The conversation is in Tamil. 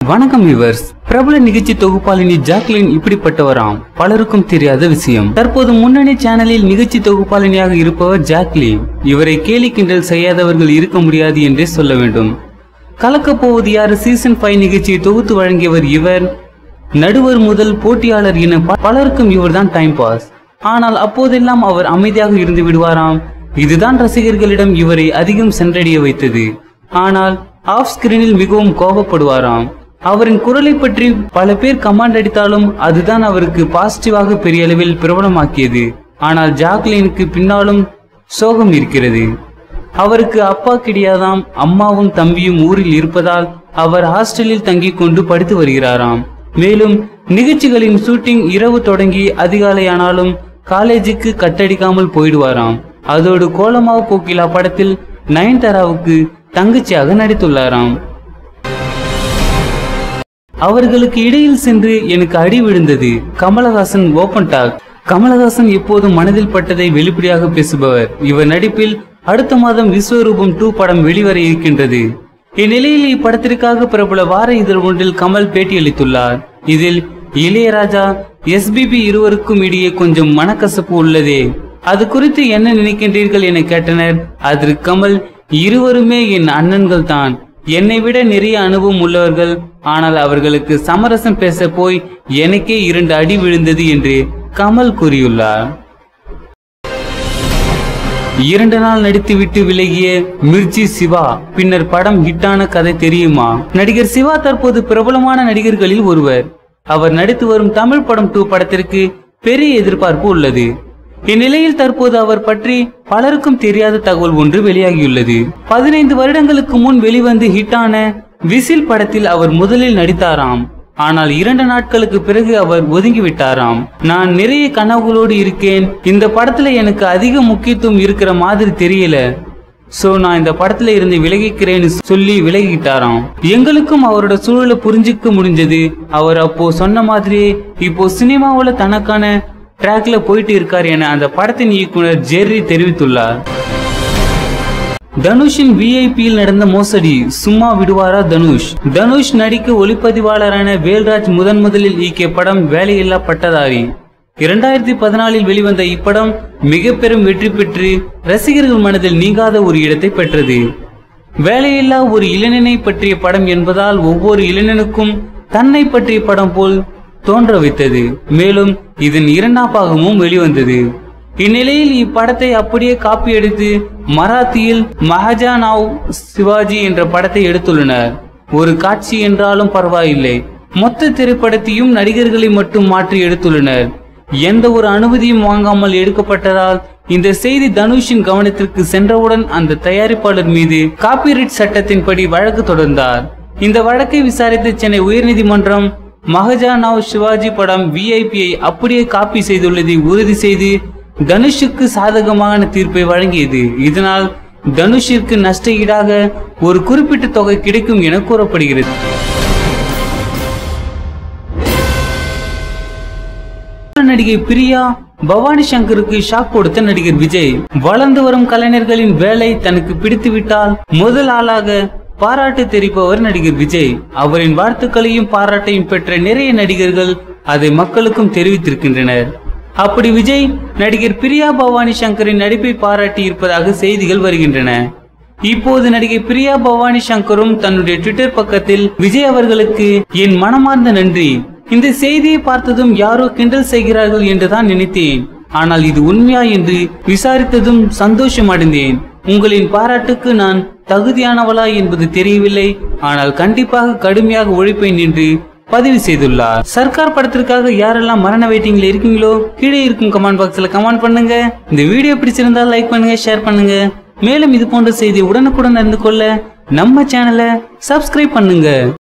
வணக்கம் விவர்ஸ் பிரபல நிகழ்ச்சி தொகுப்பாளினி ஜாக்லின் இப்படிப்பட்டவராம் பலருக்கும் தெரியாத விஷயம் தற்போது முன்னணி சேனலில் நிகழ்ச்சி தொகுப்பாளினியாக இருப்பவர் ஜாக்லின் இவரை கேலி கிண்டல் செய்யாதவர்கள் இருக்க முடியாது என்றே சொல்ல வேண்டும் கலக்கப் போவது யாரு சீசன் ஃபைவ் நிகழ்ச்சியை தொகுத்து வழங்கியவர் இவர் நடுவர் முதல் போட்டியாளர் என ப- பலருக்கும் இவர்தான் டைம் பாஸ் ஆனால் அப்போதெல்லாம் அவர் அமைதியாக இருந்து விடுவாராம் இதுதான் ரசிகர்களிடம் இவரை அதிகம் சென்றடைய வைத்தது ஆனால் ஆஃப் ஸ்கிரீனில் மிகவும் கோபப்படுவாராம் அவரின் குரலை பற்றி பல பேர் கமாண்ட் அடித்தாலும் அதுதான் அவருக்கு பாசிட்டிவாக பெரிய அளவில் பிரபலமாக்கியது ஆனால் ஜாக்லினுக்கு பின்னாலும் சோகம் இருக்கிறது அவருக்கு அப்பா கிடையாதாம் அம்மாவும் தம்பியும் ஊரில் இருப்பதால் அவர் ஹாஸ்டலில் தங்கிக் கொண்டு படித்து வருகிறாராம் மேலும் நிகழ்ச்சிகளின் ஷூட்டிங் இரவு தொடங்கி அதிகாலையானாலும் காலேஜுக்கு கட்டடிக்காமல் போயிடுவாராம் அதோடு கோலமாவு கோகிலா படத்தில் நயன்தாராவுக்கு தங்கச்சியாக நடித்துள்ளாராம் அவர்களுக்கு இடையில் சென்று எனக்கு அடி விழுந்தது கமலஹாசன் ஓபன் டாக் கமலஹாசன் எப்போதும் மனதில் பட்டதை வெளிப்படையாக பேசுபவர் இவர் நடிப்பில் அடுத்த மாதம் விஸ்வரூபம் டூ படம் வெளிவர இருக்கின்றது இந்நிலையில் இப்படத்திற்காக பிரபல வார இதழ் ஒன்றில் கமல் பேட்டியளித்துள்ளார் இதில் இளையராஜா எஸ்பிபி இருவருக்கும் இடையே கொஞ்சம் மனக்கசப்பு உள்ளதே அது குறித்து என்ன நினைக்கின்றீர்கள் என கேட்டனர் அதற்கு கமல் இருவருமே என் அண்ணன்கள் தான் என்னை விட நிறைய அனுபவம் உள்ளவர்கள் ஆனால் அவர்களுக்கு சமரசம் பேச போய் எனக்கே இரண்டு அடி விழுந்தது என்று கமல் கூறியுள்ளார் இரண்டு நாள் நடித்துவிட்டு விலகிய மிர்ச்சி சிவா பின்னர் படம் ஹிட்டான கதை தெரியுமா நடிகர் சிவா தற்போது பிரபலமான நடிகர்களில் ஒருவர் அவர் நடித்து வரும் தமிழ் படம் டூ படத்திற்கு பெரிய எதிர்பார்ப்பு உள்ளது இந்நிலையில் தற்போது அவர் பற்றி பலருக்கும் தெரியாத தகவல் ஒன்று வெளியாகியுள்ளது பதினைந்து வருடங்களுக்கு முன் வெளிவந்து ஹிட்டான விசில் படத்தில் அவர் முதலில் நடித்தாராம் ஆனால் இரண்டு நாட்களுக்கு பிறகு அவர் ஒதுங்கிவிட்டாராம் நான் நிறைய கனவுகளோடு இருக்கேன் இந்த படத்துல எனக்கு அதிக முக்கியத்துவம் இருக்கிற மாதிரி தெரியல சோ நான் இந்த படத்துல இருந்து விலகிக்கிறேன்னு சொல்லி விலகிட்டாராம் எங்களுக்கும் அவரோட சூழலை புரிஞ்சுக்க முடிஞ்சது அவர் அப்போ சொன்ன மாதிரியே இப்போ சினிமாவுல தனக்கான ட்ராக்ல போயிட்டு இருக்கார் என அந்த படத்தின் இயக்குனர் ஜெர்ரி தெரிவித்துள்ளார் தனுஷின் விஐபியில் நடந்த மோசடி சும்மா விடுவாரா தனுஷ் தனுஷ் நடிக்க ஒளிப்பதிவாளரான வேல்ராஜ் முதன் முதலில் இயக்கிய படம் வேலையில்லா பட்டதாரி இரண்டாயிரத்தி பதினாலில் வெளிவந்த இப்படம் மிக பெரும் வெற்றி பெற்று ரசிகர்கள் மனதில் நீங்காத ஒரு இடத்தை பெற்றது வேலையில்லா ஒரு இளைஞனை பற்றிய படம் என்பதால் ஒவ்வொரு இளைஞனுக்கும் தன்னை பற்றிய படம் போல் தோன்ற வைத்தது மேலும் இதன் இரண்டாம் பாகமும் வெளிவந்தது இந்நிலையில் இப்படத்தை அப்படியே காப்பி எடுத்து மராத்தியில் மஹஜானாவ் சிவாஜி என்ற படத்தை எடுத்துள்ளனர் ஒரு காட்சி என்றாலும் பரவாயில்லை மொத்த திரைப்படத்தையும் நடிகர்களை மட்டும் மாற்றி எடுத்துள்ளனர் எந்த ஒரு அனுமதியும் வாங்காமல் எடுக்கப்பட்டதால் இந்த செய்தி தனுஷின் கவனத்திற்கு சென்றவுடன் அந்த தயாரிப்பாளர் மீது காப்பிரைட் சட்டத்தின்படி வழக்கு தொடர்ந்தார் இந்த வழக்கை விசாரித்த சென்னை உயர்நீதிமன்றம் மகஜானாவ் சிவாஜி படம் விஐபியை அப்படியே காப்பி செய்துள்ளதை உறுதி செய்து தனுஷுக்கு சாதகமான தீர்ப்பை வழங்கியது இதனால் தனுஷிற்கு நஷ்ட ஈடாக ஒரு குறிப்பிட்ட தொகை கிடைக்கும் என கூறப்படுகிறது நடிகை பிரியா பவானி சங்கருக்கு ஷாக் கொடுத்த நடிகர் விஜய் வளர்ந்து வரும் கலைஞர்களின் வேலை தனக்கு பிடித்துவிட்டால் முதல் ஆளாக பாராட்டு தெரிப்பவர் நடிகர் விஜய் அவரின் வாழ்த்துக்களையும் பாராட்டையும் பெற்ற நிறைய நடிகர்கள் அதை மக்களுக்கும் தெரிவித்திருக்கின்றனர் அப்படி விஜய் நடிகர் பிரியா பவானி சங்கரின் நடிப்பை பாராட்டி இருப்பதாக செய்திகள் வருகின்றன இப்போது நடிகை பிரியா பவானி சங்கரும் தன்னுடைய ட்விட்டர் பக்கத்தில் விஜய் அவர்களுக்கு என் மனமார்ந்த நன்றி இந்த செய்தியை பார்த்ததும் யாரோ கிண்டல் செய்கிறார்கள் என்றுதான் நினைத்தேன் ஆனால் இது உண்மையா என்று விசாரித்ததும் சந்தோஷம் அடைந்தேன் உங்களின் பாராட்டுக்கு நான் தகுதியானவளா என்பது தெரியவில்லை ஆனால் கண்டிப்பாக கடுமையாக உழைப்பேன் என்று பதிவு செய்துள்ளார் சர்க்கார் படத்திற்காக யாரெல்லாம் மரண வெயிட்டிங்ல இருக்கீங்களோ கீழே இருக்கும் கமெண்ட் பாக்ஸ்ல கமெண்ட் பண்ணுங்க இந்த வீடியோ பிடிச்சிருந்தா லைக் பண்ணுங்க ஷேர் பண்ணுங்க மேலும் இது போன்ற செய்தி உடனுக்குடன் அறிந்து கொள்ள நம்ம சேனலை சப்ஸ்கிரைப் பண்ணுங்க